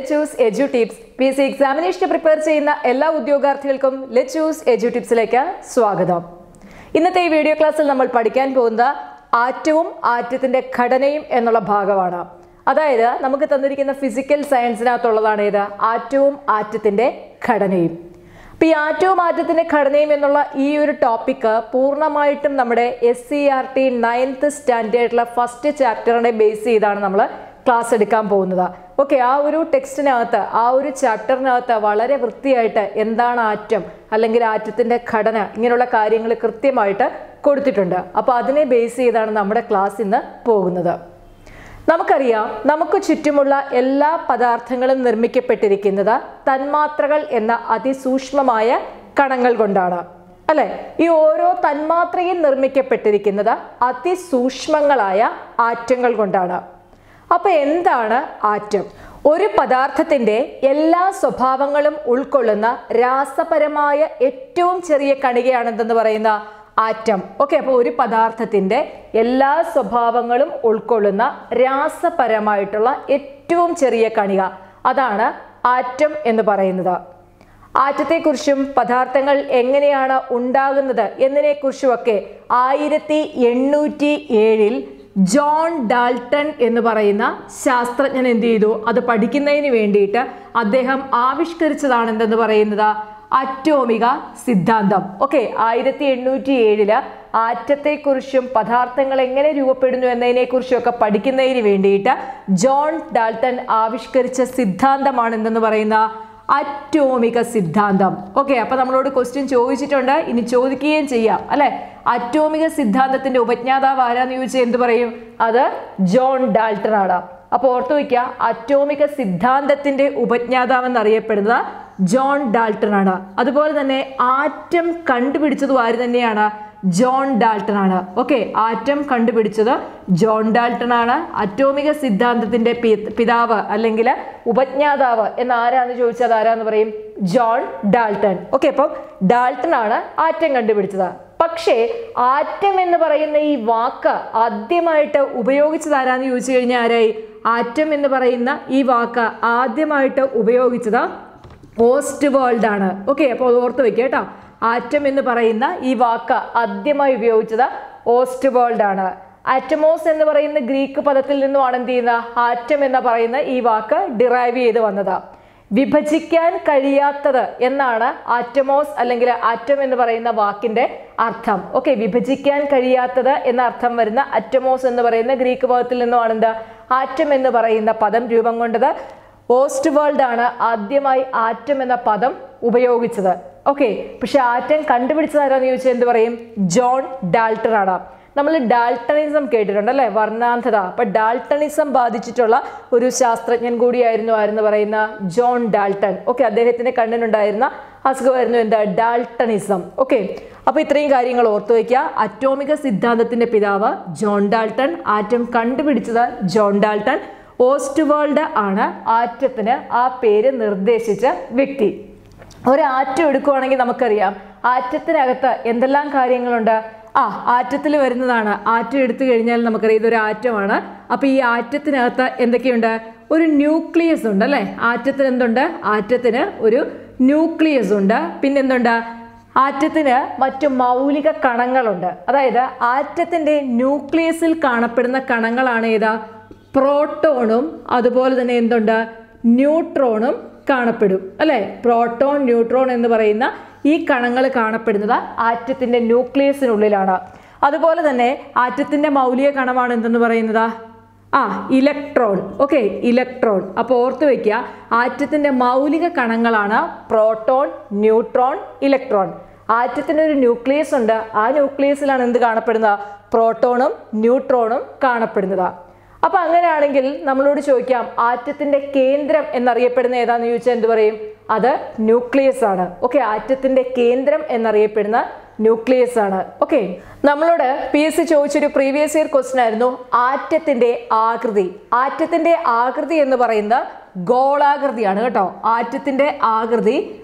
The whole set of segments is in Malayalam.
ലെച്ചൂസ് edu tips P S C എക്സാമിനേഷന് പ്രിപ്പയർ ചെയ്യുന്ന എല്ലാ ഉദ്യോഗാർത്ഥികൾക്കും ലെച്ചൂസ് എജു ടിപ്സിലേക്ക് സ്വാഗതം ഇന്നത്തെ ഈ വീഡിയോ ക്ലാസ്സിൽ നമ്മൾ പഠിക്കാൻ പോകുന്ന ആറ്റവും ആറ്റത്തിന്റെ ഘടനയും എന്നുള്ള ഭാഗമാണ് അതായത് നമുക്ക് തന്നിരിക്കുന്ന ഫിസിക്കൽ സയൻസിനകത്തുള്ളതാണ് ഏത് ആറ്റവും ആറ്റത്തിന്റെ ഘടനയും അപ്പൊ ഈ ആറ്റവും ആറ്റത്തിന്റെ ഘടനയും എന്നുള്ള ഈ ഒരു ടോപ്പിക്ക് പൂർണ്ണമായിട്ടും നമ്മുടെ S C R T ninth സ്റ്റാൻഡേർഡിലെ ഫസ്റ്റ് ചാപ്റ്ററിനെ ബേസ് ചെയ്താണ് നമ്മൾ ക്ലാസ് എടുക്കാൻ പോകുന്നത് ഓക്കെ ആ ഒരു ടെക്സ്റ്റിനകത്ത് ആ ഒരു ചാപ്റ്ററിനകത്ത് വളരെ വൃത്തിയായിട്ട് എന്താണ് ആറ്റം അല്ലെങ്കിൽ ആറ്റത്തിന്റെ ഘടന ഇങ്ങനെയുള്ള കാര്യങ്ങൾ കൃത്യമായിട്ട് കൊടുത്തിട്ടുണ്ട് അപ്പോൾ അതിനെ ബേസ് ചെയ്താണ് നമ്മുടെ ക്ലാസ് ഇന്ന് പോകുന്നത് നമുക്കറിയാം നമുക്ക് ചുറ്റുമുള്ള എല്ലാ പദാർത്ഥങ്ങളും നിർമ്മിക്കപ്പെട്ടിരിക്കുന്നത് തന്മാത്രകൾ എന്ന അതിസൂക്ഷ്മമായ കണങ്ങൾ കൊണ്ടാണ് അല്ലെ ഈ ഓരോ തന്മാത്രയും നിർമ്മിക്കപ്പെട്ടിരിക്കുന്നത് അതിസൂക്ഷ്മങ്ങളായ ആറ്റങ്ങൾ കൊണ്ടാണ് അപ്പൊ എന്താണ് ആറ്റം ഒരു പദാർത്ഥത്തിന്റെ എല്ലാ സ്വഭാവങ്ങളും ഉൾക്കൊള്ളുന്ന രാസപരമായ ഏറ്റവും ചെറിയ കണികയാണെന്തെന്ന് പറയുന്ന ആറ്റം ഓക്കെ അപ്പോൾ ഒരു പദാർത്ഥത്തിന്റെ എല്ലാ സ്വഭാവങ്ങളും ഉൾക്കൊള്ളുന്ന രാസപരമായിട്ടുള്ള ഏറ്റവും ചെറിയ കണിക അതാണ് ആറ്റം എന്ന് പറയുന്നത് ആറ്റത്തെക്കുറിച്ചും പദാർത്ഥങ്ങൾ എങ്ങനെയാണ് ഉണ്ടാകുന്നത് എന്നതിനെക്കുറിച്ചുമൊക്കെ ആയിരത്തി എണ്ണൂറ്റി ഏഴിൽ ജോൺ ഡാൾട്ടൺ എന്ന് പറയുന്ന ശാസ്ത്രജ്ഞൻ എന്ത് ചെയ്തു അത് പഠിക്കുന്നതിന് വേണ്ടിയിട്ട് അദ്ദേഹം ആവിഷ്കരിച്ചതാണ് എന്തെന്ന് പറയുന്നത് അറ്റോമിക സിദ്ധാന്തം ഓക്കെ ആയിരത്തി എണ്ണൂറ്റി ഏഴില് ആറ്റത്തെക്കുറിച്ചും പദാർത്ഥങ്ങൾ എങ്ങനെ രൂപപ്പെടുന്നു എന്നതിനെക്കുറിച്ചും ഒക്കെ പഠിക്കുന്നതിന് വേണ്ടിയിട്ട് ജോൺ ഡാൾട്ടൺ ആവിഷ്കരിച്ച സിദ്ധാന്തമാണ് എന്തെന്ന് പറയുന്ന അറ്റോമിക സിദ്ധാന്തം ഓക്കെ അപ്പൊ നമ്മളോട് ക്വസ്റ്റ്യൻ ചോദിച്ചിട്ടുണ്ട് ഇനി ചോദിക്കുകയും ചെയ്യാം അല്ലെ അറ്റോമിക സിദ്ധാന്തത്തിന്റെ ഉപജ്ഞാതാവ് ആരാന്ന് ചോദിച്ചാൽ എന്ത് പറയും അത് ജോൺ ഡാൾട്ടൺ ആണ് അപ്പൊ ഓർത്തു വയ്ക്കുക അറ്റോമിക സിദ്ധാന്തത്തിന്റെ ഉപജ്ഞാതാവ് എന്നറിയപ്പെടുന്നത് ജോൺ ഡാൾട്ടൺ ആണ് അതുപോലെ തന്നെ ആറ്റം കണ്ടുപിടിച്ചതും ആര് തന്നെയാണ് ജോൺ ഡാൾട്ടൺ ആണ് ഓക്കെ ആറ്റം കണ്ടുപിടിച്ചത് ജോൺ ഡാൾട്ടൺ ആണ് അറ്റോമിക സിദ്ധാന്തത്തിന്റെ പിതാവ് അല്ലെങ്കിൽ ഉപജ്ഞാതാവ് എന്ന് ആരാന്ന് ചോദിച്ചത് ആരാന്ന് പറയും ജോൺ ഡാൾട്ടൺ ഓക്കെ അപ്പം ഡാൾട്ടൺ ആണ് ആറ്റം കണ്ടുപിടിച്ചത് പക്ഷേ ആറ്റം എന്ന് പറയുന്ന ഈ വാക്ക് ആദ്യമായിട്ട് ഉപയോഗിച്ചത് ആരാന്ന് ചോദിച്ചു കഴിഞ്ഞാൽ ആരായി ആറ്റം എന്ന് പറയുന്ന ഈ വാക്ക് ആദ്യമായിട്ട് ഉപയോഗിച്ചത് ഓസ്റ്റ് വേൾഡ് ആണ് ഓക്കെ അപ്പോൾ അത് ഓർത്ത് വെക്കുക കേട്ടോ ആറ്റം എന്ന് പറയുന്ന ഈ വാക്ക് ആദ്യമായി ഉപയോഗിച്ചത് ഓസ്റ്റ് വേൾഡ് ആണ് ആറ്റമോസ് എന്ന് പറയുന്ന ഗ്രീക്ക് പദത്തിൽ നിന്നുമാണ് എന്ത് ചെയ്യുന്ന ആറ്റം എന്ന് പറയുന്ന ഈ വാക്ക് ഡിറൈവ് ചെയ്ത് വന്നത് വിഭജിക്കാൻ കഴിയാത്തത് എന്നാണ് ആറ്റമോസ് അല്ലെങ്കിൽ ആറ്റം എന്ന് പറയുന്ന വാക്കിന്റെ അർത്ഥം ഓക്കെ വിഭജിക്കാൻ കഴിയാത്തത് എന്ന അർത്ഥം വരുന്ന അറ്റമോസ് എന്ന് പറയുന്ന ഗ്രീക്ക് പദത്തിൽ നിന്നുമാണ് എന്താ ആറ്റം എന്ന് പറയുന്ന പദം രൂപം കൊണ്ടത് ഓസ്റ്റ് വേൾഡ് ആണ് ആദ്യമായി ആറ്റം എന്ന പദം ഉപയോഗിച്ചത് ഓക്കെ പക്ഷെ ആറ്റം കണ്ടുപിടിച്ചത് ആരാന്ന് ചോദിച്ചാൽ എന്ത് പറയും ജോൺ ഡാൾട്ടൺ ആണ് നമ്മൾ ഡാൾട്ടണിസം കേട്ടിട്ടുണ്ട് അല്ലെ വർണ്ണാന്ധത അപ്പൊ ഡാൾട്ടണിസം ബാധിച്ചിട്ടുള്ള ഒരു ശാസ്ത്രജ്ഞൻ കൂടിയായിരുന്നു ആരെന്ന് പറയുന്ന ജോൺ ഡാൾട്ടൺ ഓക്കെ അദ്ദേഹത്തിന്റെ കണ്ണിനുണ്ടായിരുന്ന അസുഖമായിരുന്നു എന്താ ഡാൾട്ടണിസം ഓക്കെ അപ്പൊ ഇത്രയും കാര്യങ്ങൾ ഓർത്തു വയ്ക്കുക അറ്റോമിക സിദ്ധാന്തത്തിന്റെ പിതാവ് ജോൺ ഡാൾട്ടൺ ആറ്റം കണ്ടുപിടിച്ചത് ജോൺ ഡാൾട്ടൺ ഓസ്റ്റ് വേൾഡ് ആണ് ആറ്റത്തിന് ആ പേര് നിർദ്ദേശിച്ച വ്യക്തി ഒരു ആറ്റം എടുക്കുവാണെങ്കിൽ നമുക്കറിയാം ആറ്റത്തിനകത്ത് എന്തെല്ലാം കാര്യങ്ങളുണ്ട് ആ ആറ്റത്തിൽ വരുന്നതാണ് ആറ്റം എടുത്തു കഴിഞ്ഞാൽ നമുക്കറിയാം ഇതൊരു ആറ്റമാണ് അപ്പൊ ഈ ആറ്റത്തിനകത്ത് എന്തൊക്കെയുണ്ട് ഒരു ന്യൂക്ലിയസ് ഉണ്ട് അല്ലെ ആറ്റത്തിന് എന്തുണ്ട് ആറ്റത്തിന് ഒരു ന്യൂക്ലിയസ് ഉണ്ട് പിന്നെന്തുണ്ട് ആറ്റത്തിന് മറ്റു മൗലിക കണങ്ങളുണ്ട് അതായത് ആറ്റത്തിന്റെ ന്യൂക്ലിയസിൽ കാണപ്പെടുന്ന കണങ്ങളാണ് ഏതാ പ്രോട്ടോണും അതുപോലെ തന്നെ എന്തുണ്ട് ന്യൂട്രോണും കാണപ്പെടും അല്ലെ പ്രോട്ടോൺ ന്യൂട്രോൺ എന്ന് പറയുന്ന ഈ കണങ്ങൾ കാണപ്പെടുന്നത് ആറ്റത്തിന്റെ ന്യൂക്ലിയസിനുള്ളിലാണ് അതുപോലെ തന്നെ ആറ്റത്തിന്റെ മൗലിക കണമാണ് എന്തെന്ന് പറയുന്നത് ആ ഇലക്ട്രോൺ ഓക്കെ ഇലക്ട്രോൺ അപ്പോൾ ഓർത്ത് വെക്കുക ആറ്റത്തിന്റെ മൗലിക കണങ്ങളാണ് പ്രോട്ടോൺ ന്യൂട്രോൺ ഇലക്ട്രോൺ ആറ്റത്തിന് ഒരു ന്യൂക്ലിയസ് ഉണ്ട് ആ ന്യൂക്ലിയസിലാണ് എന്ത് കാണപ്പെടുന്നത് പ്രോട്ടോണും ന്യൂട്രോണും കാണപ്പെടുന്നത് അപ്പൊ അങ്ങനെയാണെങ്കിൽ നമ്മളോട് ചോദിക്കാം ആറ്റത്തിന്റെ കേന്ദ്രം എന്നറിയപ്പെടുന്ന ഏതാന്ന് ചോദിച്ചാൽ എന്ത് പറയും അത് ന്യൂക്ലിയസ് ആണ് ഓക്കെ ആറ്റത്തിന്റെ കേന്ദ്രം എന്നറിയപ്പെടുന്ന ന്യൂക്ലിയസ് ആണ് ഓക്കെ നമ്മളോട് പി എസ് സി ചോദിച്ചൊരു പ്രീവിയസ് ഇയർ ക്വസ്റ്റൻ ആയിരുന്നു ആറ്റത്തിന്റെ ആകൃതി ആറ്റത്തിന്റെ ആകൃതി എന്ന് പറയുന്നത് ഗോളാകൃതിയാണ് കേട്ടോ ആറ്റത്തിന്റെ ആകൃതി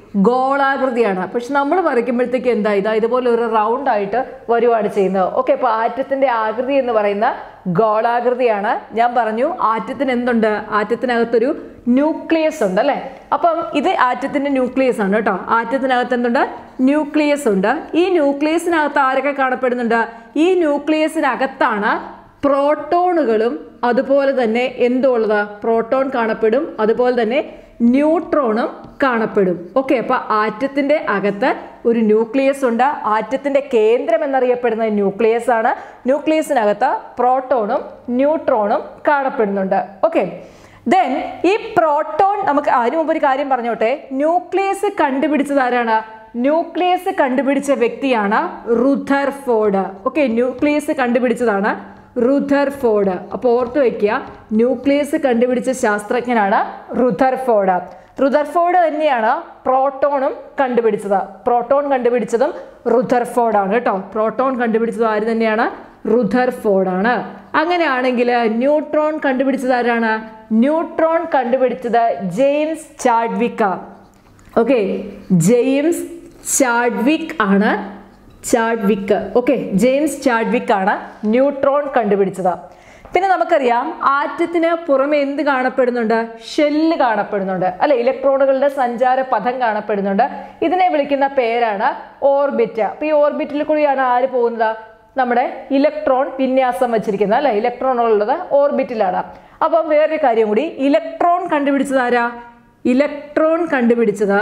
ഗോളാകൃതിയാണ് പക്ഷെ നമ്മൾ വരയ്ക്കുമ്പോഴത്തേക്ക് എന്താ ഇതാ ഇതുപോലെ ഒരു റൗണ്ട് ആയിട്ട് വരുവാണ് ചെയ്യുന്നത് ഓക്കെ അപ്പോൾ ആറ്റത്തിന്റെ ആകൃതി എന്ന് പറയുന്ന ഗോളാകൃതിയാണ് ഞാൻ പറഞ്ഞു ആറ്റത്തിന് എന്തുണ്ട് ആറ്റത്തിനകത്തൊരു ന്യൂക്ലിയസ് ഉണ്ട് അല്ലേ അപ്പം ഇത് ആറ്റത്തിന്റെ ന്യൂക്ലിയസ് ആണ് കേട്ടോ ആറ്റത്തിനകത്ത് എന്തുണ്ട് ന്യൂക്ലിയസ് ഉണ്ട് ഈ ന്യൂക്ലിയസിനകത്ത് ആരൊക്കെ കാണപ്പെടുന്നുണ്ട് ഈ ന്യൂക്ലിയസിനകത്താണ് പ്രോട്ടോണുകളും അതുപോലെ തന്നെ എന്തുള്ളത് പ്രോട്ടോൺ കാണപ്പെടും അതുപോലെ തന്നെ ന്യൂട്രോണും കാണപ്പെടും ഓക്കെ അപ്പൊ ആറ്റത്തിന്റെ അകത്ത് ഒരു ന്യൂക്ലിയസ് ഉണ്ട് ആറ്റത്തിന്റെ കേന്ദ്രം എന്നറിയപ്പെടുന്ന ന്യൂക്ലിയസ് ആണ് ന്യൂക്ലിയസിനകത്ത് പ്രോട്ടോണും ന്യൂട്രോണും കാണപ്പെടുന്നുണ്ട് ഓക്കെ ദെൻ ഈ പ്രോട്ടോൺ നമുക്ക് അതിനു മുമ്പ് ഒരു കാര്യം പറഞ്ഞോട്ടെ ന്യൂക്ലിയസ് കണ്ടുപിടിച്ചത് ആരാണ് ന്യൂക്ലിയസ് കണ്ടുപിടിച്ച വ്യക്തിയാണ് റുഥർഫോർഡ് ഓക്കെ ന്യൂക്ലിയസ് കണ്ടുപിടിച്ചതാണ് റുഥർഫോർഡ് അപ്പോൾ ഓർത്തു വെക്കുക ന്യൂക്ലിയസ് കണ്ടുപിടിച്ച ശാസ്ത്രജ്ഞനാണ് റുഥർഫോർഡ് റുഥർഫോർഡ് തന്നെയാണ് പ്രോട്ടോണും കണ്ടുപിടിച്ചത് പ്രോട്ടോൺ കണ്ടുപിടിച്ചതും റുഥർഫോർഡ് ആണ് കേട്ടോ പ്രോട്ടോൺ കണ്ടുപിടിച്ചത് ആര് തന്നെയാണ് റുഥർഫോർഡ് ആണ് അങ്ങനെയാണെങ്കിൽ ന്യൂട്രോൺ കണ്ടുപിടിച്ചത് ആരാണ് ന്യൂട്രോൺ കണ്ടുപിടിച്ചത് James Chadwick okay James Chadwick ആണ് ചാഡ്വിക്ക് ഓക്കെ ജെയിംസ് ചാഡ്വിക്ക് ആണ് ന്യൂട്രോൺ കണ്ടുപിടിച്ചത് പിന്നെ നമുക്കറിയാം ആറ്റത്തിന് പുറമെ എന്ത് കാണപ്പെടുന്നുണ്ട് ഷെല്ല് കാണപ്പെടുന്നുണ്ട് അല്ലെ ഇലക്ട്രോണുകളുടെ സഞ്ചാര പഥം കാണപ്പെടുന്നുണ്ട് ഇതിനെ വിളിക്കുന്ന പേരാണ് ഓർബിറ്റ് അപ്പൊ ഈ ഓർബിറ്റിൽ കൂടിയാണ് ആര് പോകുന്നത് നമ്മുടെ ഇലക്ട്രോൺ വിന്യാസം വെച്ചിരിക്കുന്നത് അല്ലെ ഇലക്ട്രോണുള്ളത് ഓർബിറ്റിലാണ് അപ്പം വേറൊരു കാര്യം കൂടി ഇലക്ട്രോൺ കണ്ടുപിടിച്ചത് ആരാ ഇലക്ട്രോൺ കണ്ടുപിടിച്ചത്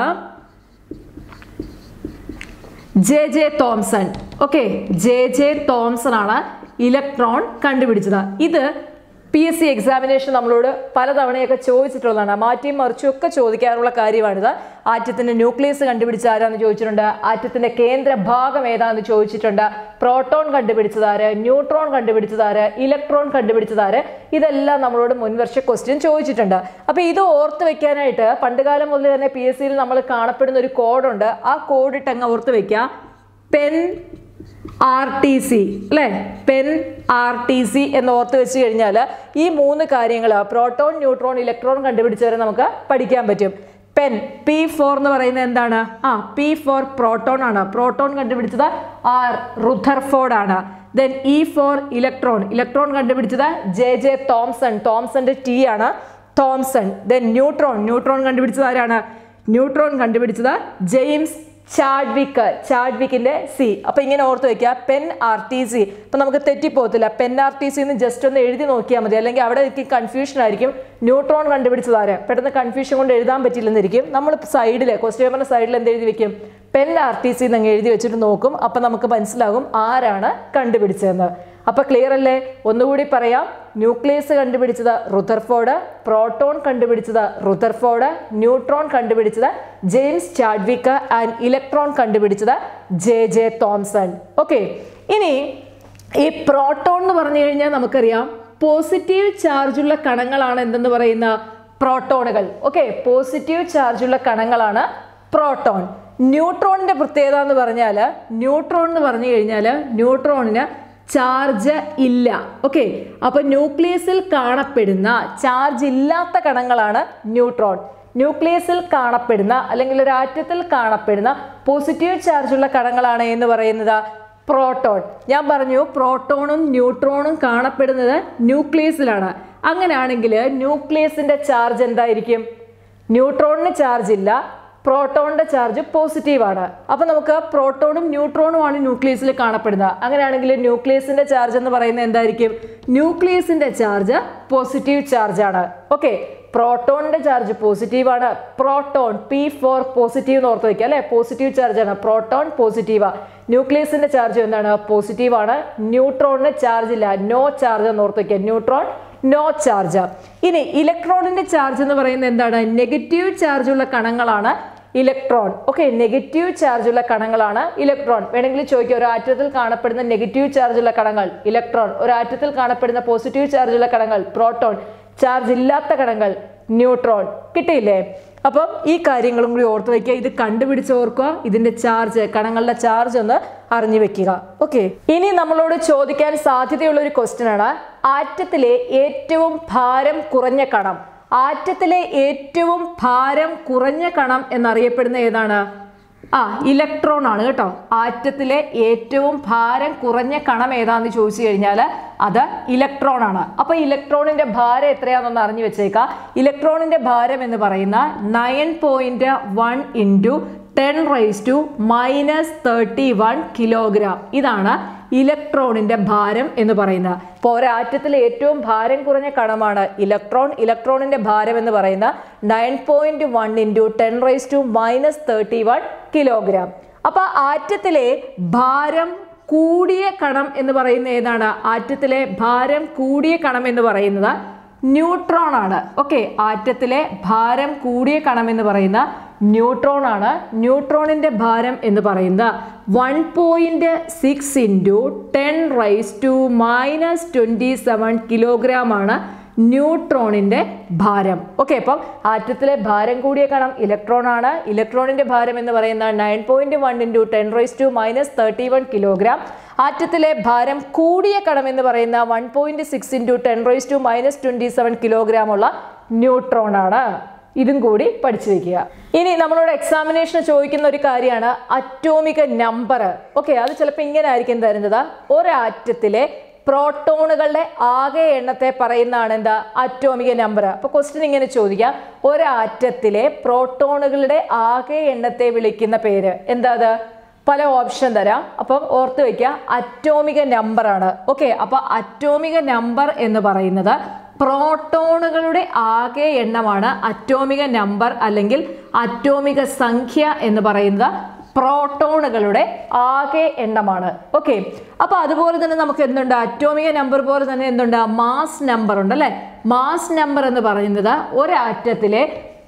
J J Thomson okay J J Thomson ആണ് ഇലക്ട്രോൺ കണ്ടുപിടിച്ചത് ഇത് പി എസ് സി എക്സാമിനേഷൻ നമ്മളോട് പലതവണയൊക്കെ ചോദിച്ചിട്ടുള്ളതാണ് മാറ്റിയും മറിച്ചും ഒക്കെ ചോദിക്കാറുള്ള കാര്യമാണിത് ആറ്റത്തിന്റെ ന്യൂക്ലിയസ് കണ്ടുപിടിച്ച ആരാന്ന് ചോദിച്ചിട്ടുണ്ട് ആറ്റത്തിന്റെ കേന്ദ്ര ഭാഗം ഏതാന്ന് ചോദിച്ചിട്ടുണ്ട് പ്രോട്ടോൺ കണ്ടുപിടിച്ചത് ആര് ന്യൂട്രോൺ കണ്ടുപിടിച്ചത് ആര് ഇലക്ട്രോൺ കണ്ടുപിടിച്ചത് ആര് ഇതെല്ലാം നമ്മളോട് മുൻവർഷ ക്വസ്റ്റ്യൻ ചോദിച്ചിട്ടുണ്ട് അപ്പൊ ഇത് ഓർത്ത് വെക്കാനായിട്ട് പണ്ടുകാലം മുതൽ തന്നെ പി എസ് സിയിൽ നമ്മൾ കാണപ്പെടുന്ന ഒരു കോഡുണ്ട് ആ കോഡ് ഇട്ട് അങ്ങ് ഓർത്ത് വെക്കുക പെൻ ആർ ടി സി അല്ലേ പെൻ ആർ ടി സി എന്ന് ഓർത്ത് വെച്ച് കഴിഞ്ഞാൽ ഈ മൂന്ന് കാര്യങ്ങൾ പ്രോട്ടോൺ ന്യൂട്രോൺ ഇലക്ട്രോൺ കണ്ടുപിടിച്ചവരെ നമുക്ക് പഠിക്കാൻ പറ്റും പെൻ പി ഫോർ എന്ന് പറയുന്നത് എന്താണ് ആ പി ഫോർ പ്രോട്ടോൺ ആണ് പ്രോട്ടോൺ കണ്ടുപിടിച്ചത് ആർ റുഥർഫോർഡ് ആണ് then E for electron electron കണ്ടുപിടിച്ചത് ജെ ജെ തോംസൺ തോംസന്റെ ടി ആണ് തോംസൺ ദെൻ ന്യൂട്രോൺ ന്യൂട്രോൺ കണ്ടുപിടിച്ചത് ആരാണ് ന്യൂട്രോൺ കണ്ടുപിടിച്ചത് ജെയിംസ് ചാഡ്വിക്ക് ചാഡ്വിക്കിന്റെ സി അപ്പൊ ഇങ്ങനെ ഓർത്ത് വെക്കുക പെൻ ആർ ടി സി അപ്പൊ നമുക്ക് തെറ്റിപ്പോകത്തില്ല പെൻ ആർ ടി സി എന്ന് ജസ്റ്റ് ഒന്ന് എഴുതി നോക്കിയാൽ മതി അല്ലെങ്കിൽ അവിടെ കൺഫ്യൂഷൻ ആയിരിക്കും ന്യൂട്രോൺ കണ്ടുപിടിച്ചത് ആരാ പെട്ടെന്ന് കൺഫ്യൂഷൻ കൊണ്ട് എഴുതാൻ പറ്റില്ലെന്നിരിക്കും നമ്മൾ സൈഡിൽ ക്വസ്റ്റ്യൻ പേപ്പറിന്റെ സൈഡിൽ എന്ത് എഴുതി വെക്കും പെൻ ആർ ടി സി എന്നങ്ങ് എഴുതി വെച്ചിട്ട് നോക്കും അപ്പൊ നമുക്ക് മനസ്സിലാകും ആരാണ് കണ്ടുപിടിച്ചതെന്ന് അപ്പൊ ക്ലിയർ അല്ലേ ഒന്നുകൂടി പറയാം ന്യൂക്ലിയസ് കണ്ടുപിടിച്ചത് റുഥർഫോർഡ് പ്രോട്ടോൺ കണ്ടുപിടിച്ചത് റുഥർഫോർഡ് ന്യൂട്രോൺ കണ്ടുപിടിച്ചത് ജെയിംസ് ചാഡ്വിക്ക് ആൻഡ് ഇലക്ട്രോൺ കണ്ടുപിടിച്ചത് ജെ ജെ തോംസൺ ഓക്കെ ഇനി ഈ പ്രോട്ടോൺ എന്ന് പറഞ്ഞു കഴിഞ്ഞാൽ നമുക്കറിയാം പോസിറ്റീവ് ചാർജുള്ള കണങ്ങളാണ് എന്തെന്ന് പറയുന്ന പ്രോട്ടോണുകൾ ഓക്കെ പോസിറ്റീവ് ചാർജുള്ള കണങ്ങളാണ് പ്രോട്ടോൺ ന്യൂട്രോണിന്റെ പ്രത്യേകത എന്ന് പറഞ്ഞാൽ ന്യൂട്രോൺ എന്ന് പറഞ്ഞു കഴിഞ്ഞാൽ ന്യൂട്രോണിന് ചാർജ് ഇല്ല ഓക്കെ അപ്പൊ ന്യൂക്ലിയസിൽ കാണപ്പെടുന്ന ചാർജ് ഇല്ലാത്ത കണങ്ങളാണ് ന്യൂട്രോൺ ന്യൂക്ലിയസിൽ കാണപ്പെടുന്ന അല്ലെങ്കിൽ ഒരു ആറ്റത്തിൽ കാണപ്പെടുന്ന പോസിറ്റീവ് ചാർജുള്ള കണങ്ങളാണ് എന്ന് പറയുന്നത് പ്രോട്ടോൺ ഞാൻ പറഞ്ഞു പ്രോട്ടോണും ന്യൂട്രോണും കാണപ്പെടുന്നത് ന്യൂക്ലിയസിലാണ് അങ്ങനെയാണെങ്കിൽ ന്യൂക്ലിയസിന്റെ ചാർജ് എന്തായിരിക്കും ന്യൂട്രോണിന് ചാർജ് ഇല്ല പ്രോട്ടോണിന്റെ ചാർജ് പോസിറ്റീവ് ആണ് അപ്പൊ നമുക്ക് പ്രോട്ടോണും ന്യൂട്രോണും ആണ് ന്യൂക്ലിയസിൽ കാണപ്പെടുന്നത് അങ്ങനെയാണെങ്കിൽ ന്യൂക്ലിയസിന്റെ ചാർജ് എന്ന് പറയുന്നത് എന്തായിരിക്കും ന്യൂക്ലിയസിന്റെ ചാർജ് പോസിറ്റീവ് ചാർജ് ആണ് ഓക്കെ പ്രോട്ടോണിന്റെ ചാർജ് പോസിറ്റീവ് ആണ് പ്രോട്ടോൺ പി ഫോർ പോസിറ്റീവ് എന്ന് ഓർത്ത് വയ്ക്കുക അല്ലെ പോസിറ്റീവ് ചാർജ് ആണ് പ്രോട്ടോൺ പോസിറ്റീവ് ന്യൂക്ലിയസിന്റെ ചാർജ് എന്താണ് പോസിറ്റീവ് ആണ് ന്യൂട്രോണിന് ചാർജ് ഇല്ല നോ ചാർജ് എന്ന് ഓർത്ത് വയ്ക്കുക ന്യൂട്രോൺ നോ ചാർജ് ഇനി ഇലക്ട്രോണിന്റെ ചാർജ് എന്ന് പറയുന്നത് എന്താണ് നെഗറ്റീവ് ചാർജ് ഉള്ള കണങ്ങളാണ് ഇലക്ട്രോൺ ഓക്കെ നെഗറ്റീവ് ചാർജ് ഉള്ള കണങ്ങളാണ് ഇലക്ട്രോൺ വേണമെങ്കിൽ ചോദിക്കുക ഒരു ആറ്റത്തിൽ കാണപ്പെടുന്ന നെഗറ്റീവ് ചാർജ് ഉള്ള കണങ്ങൾ ഇലക്ട്രോൺ ഒരു ആറ്റത്തിൽ കാണപ്പെടുന്ന പോസിറ്റീവ് ചാർജ് ഉള്ള കണങ്ങൾ പ്രോട്ടോൺ ചാർജ് ഇല്ലാത്ത കണങ്ങൾ ന്യൂട്രോൺ കിട്ടിയില്ലേ അപ്പം ഈ കാര്യങ്ങളും കൂടി ഓർത്ത് വയ്ക്കുക ഇത് കണ്ടുപിടിച്ച് ഓർക്കുക ഇതിന്റെ ചാർജ് കണങ്ങളുടെ ചാർജ് ഒന്ന് അറിഞ്ഞു വെക്കുക ഓക്കെ ഇനി നമ്മളോട് ചോദിക്കാൻ സാധ്യതയുള്ള ഒരു ക്വസ്റ്റ്യൻ ആണ് ആറ്റത്തിലെ ഏറ്റവും ഭാരം കുറഞ്ഞ കണം ആറ്റത്തിലെ ഏറ്റവും ഭാരം കുറഞ്ഞ കണം എന്നറിയപ്പെടുന്ന ഏതാണ് ആ ഇലക്ട്രോൺ ആണ് കേട്ടോ ആറ്റത്തിലെ ഏറ്റവും ഭാരം കുറഞ്ഞ കണം ഏതാന്ന് ചോദിച്ചു കഴിഞ്ഞാൽ അത് ഇലക്ട്രോൺ ആണ് അപ്പൊ ഇലക്ട്രോണിന്റെ ഭാരം എത്രയാണെന്ന് അറിഞ്ഞു വെച്ചേക്കാം ഇലക്ട്രോണിന്റെ ഭാരം എന്ന് പറയുന്ന nine point one into ten raise to minus thirty one kilogram ഇതാണ് ഇലക്ട്രോണിന്റെ ഭാരം എന്ന് പറയുന്നത് ഇപ്പോൾ ഒരാറ്റത്തിൽ ഏറ്റവും ഭാരം കുറഞ്ഞ കണമാണ് ഇലക്ട്രോൺ ഇലക്ട്രോണിന്റെ ഭാരം എന്ന് പറയുന്ന nine point one into ten raise to minus thirty one kilogram അപ്പൊ ആറ്റത്തിലെ ഭാരം കൂടിയ കണം എന്ന് പറയുന്ന ഏതാണ് ആറ്റത്തിലെ ഭാരം കൂടിയ കണം എന്ന് പറയുന്നത് ന്യൂട്രോൺ ആണ് ഓക്കെ ആറ്റത്തിലെ ഭാരം കൂടിയ കണം എന്ന് പറയുന്ന ന്യൂട്രോൺ ആണ് ന്യൂട്രോണിന്റെ ഭാരം എന്ന് പറയുന്നത് one point six into ten raise to minus twenty seven kilogram ആണ് ന്യൂട്രോണിന്റെ ഭാരം ഓക്കെ അപ്പം ആറ്റത്തിലെ ഭാരം കൂടിയ കണം ഇലക്ട്രോൺ ആണ് ഇലക്ട്രോണിന്റെ ഭാരം എന്ന് പറയുന്ന nine point one into ten raise to minus thirty one kilogram ആറ്റത്തിലെ ഭാരം കൂടിയ കണം എന്ന് പറയുന്ന one point six into ten raise to minus twenty seven kilogram ഉള്ള ന്യൂട്രോൺ ആണ് ഇതും കൂടി പഠിച്ചു വെക്കുക ഇനി നമ്മളോട് എക്സാമിനേഷന് ചോദിക്കുന്ന ഒരു കാര്യമാണ് അറ്റോമിക നമ്പർ ഓക്കെ അത് ചിലപ്പോൾ ഇങ്ങനെ ആയിരിക്കും തരുന്നത് ഒരാറ്റത്തിലെ പ്രോട്ടോണുകളുടെ ആകെ എണ്ണത്തെ പറയുന്നതാണ് എന്താ അറ്റോമിക നമ്പർ അപ്പൊ ക്വസ്റ്റ്യൻ ഇങ്ങനെ ചോദിക്കാം ഒരാറ്റത്തിലെ പ്രോട്ടോണുകളുടെ ആകെ എണ്ണത്തെ വിളിക്കുന്ന പേര് എന്താ അത് പല ഓപ്ഷൻ തരാം അപ്പം ഓർത്ത് വെക്കുക അറ്റോമിക നമ്പർ ആണ് ഓക്കെ അപ്പൊ അറ്റോമിക നമ്പർ എന്ന് പറയുന്നത് പ്രോട്ടോണുകളുടെ ആകെ എണ്ണമാണ് അറ്റോമിക നമ്പർ അല്ലെങ്കിൽ അറ്റോമിക സംഖ്യ എന്ന് പറയുന്നത് പ്രോട്ടോണുകളുടെ ആകെ എണ്ണമാണ് ഓക്കെ അപ്പൊ അതുപോലെ തന്നെ നമുക്ക് എന്തുണ്ട് അറ്റോമിക നമ്പർ പോലെ തന്നെ എന്തുണ്ട് മാസ് നമ്പർ ഉണ്ട് അല്ലെ മാസ് നമ്പർ എന്ന് പറയുന്നത് ഒരാറ്റത്തിലെ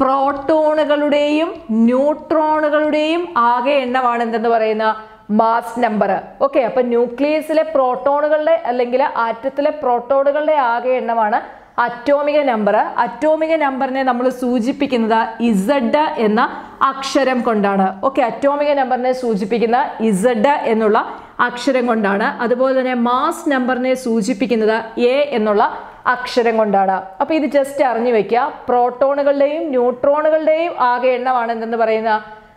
പ്രോട്ടോണുകളുടെയും ന്യൂട്രോണുകളുടെയും ആകെ എണ്ണമാണ് എന്തെന്ന് പറയുന്ന മാസ് നമ്പർ ഓക്കെ അപ്പൊ ന്യൂക്ലിയസിലെ പ്രോട്ടോണുകളുടെ അല്ലെങ്കിൽ ആറ്റത്തിലെ പ്രോട്ടോണുകളുടെ ആകെ എണ്ണമാണ് അറ്റോമിക നമ്പർ അറ്റോമിക നമ്പറിനെ നമ്മൾ സൂചിപ്പിക്കുന്നത് ഇസഡ് എന്ന അക്ഷരം കൊണ്ടാണ് ഓക്കെ അറ്റോമിക നമ്പറിനെ സൂചിപ്പിക്കുന്ന ഇസഡ് എന്നുള്ള അക്ഷരം കൊണ്ടാണ് അതുപോലെ തന്നെ മാസ് നമ്പറിനെ സൂചിപ്പിക്കുന്നത് എ എന്നുള്ള അക്ഷരം കൊണ്ടാണ് അപ്പൊ ഇത് ജസ്റ്റ് അറിഞ്ഞു വെക്കുക പ്രോട്ടോണുകളുടെയും ന്യൂട്രോണുകളുടെയും ആകെ എണ്ണമാണ് എന്തെന്ന് പറയുന്ന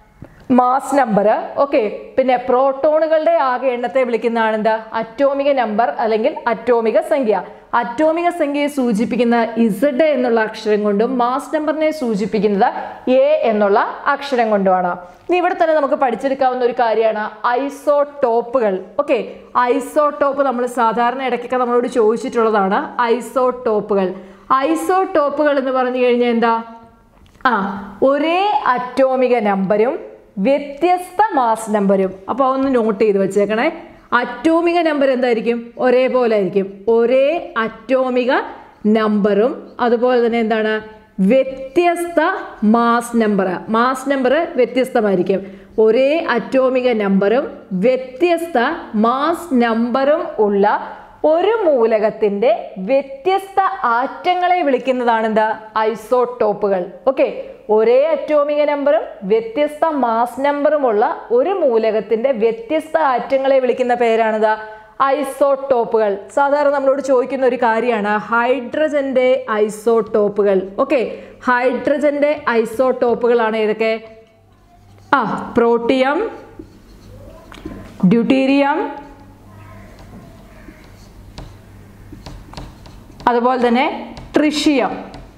മാസ് നമ്പർ ഓക്കെ പിന്നെ പ്രോട്ടോണുകളുടെ ആകെ എണ്ണത്തെ വിളിക്കുന്നതാണ് എന്താ അറ്റോമിക നമ്പർ അല്ലെങ്കിൽ അറ്റോമിക സംഖ്യ അറ്റോമിക സംഖ്യയെ സൂചിപ്പിക്കുന്ന ഇസഡ് എന്നുള്ള അക്ഷരം കൊണ്ടും മാസ് നമ്പറിനെ സൂചിപ്പിക്കുന്നത് എ എന്നുള്ള അക്ഷരം കൊണ്ടുമാണ് ഇനി ഇവിടെ തന്നെ നമുക്ക് പഠിച്ചെടുക്കാവുന്ന ഒരു കാര്യമാണ് ഐസോടോപ്പുകൾ ഓക്കെ ഐസോടോപ്പ് നമ്മൾ സാധാരണ ഇടയ്ക്കൊക്കെ നമ്മളോട് ചോദിച്ചിട്ടുള്ളതാണ് ഐസോടോപ്പുകൾ ഐസോടോപ്പുകൾ എന്ന് പറഞ്ഞു കഴിഞ്ഞാൽ എന്താ ആ ഒരേ അറ്റോമിക നമ്പരും വ്യത്യസ്ത മാസ് നമ്പരും അപ്പോൾ ഒന്ന് നോട്ട് ചെയ്ത് വെച്ചേക്കണേ അറ്റോമിക നമ്പർ എന്തായിരിക്കും ഒരേപോലെ ആയിരിക്കും ഒരേ അറ്റോമിക നമ്പറും അതുപോലെ തന്നെ എന്താണ് വ്യത്യസ്ത മാസ് നമ്പർ മാസ് നമ്പർ വ്യത്യസ്തമായിരിക്കും ഒരേ അറ്റോമിക നമ്പറും വ്യത്യസ്ത മാസ് നമ്പറും ഉള്ള ഒരു മൂലകത്തിന്റെ വ്യത്യസ്ത ആറ്റങ്ങളെ വിളിക്കുന്നതാണ് എന്താ ഐസോടോപ്പുകൾ ഓക്കെ ഒരേ അറ്റോമിക നമ്പറും വ്യത്യസ്ത മാസ് നമ്പറുമുള്ള ഒരു മൂലകത്തിന്റെ വ്യത്യസ്ത ആറ്റങ്ങളെ വിളിക്കുന്ന പേരാണിതാ ഐസോടോപ്പുകൾ സാധാരണ നമ്മളോട് ചോദിക്കുന്ന ഒരു കാര്യമാണ് ഹൈഡ്രജന്റെ ഐസോടോപ്പുകൾ ഓക്കെ ഹൈഡ്രജന്റെ ഐസോടോപ്പുകളാണ് ഏതൊക്കെ ആ പ്രോട്ടിയം ഡ്യൂട്ടീരിയം അതുപോലെ തന്നെ ട്രിഷിയം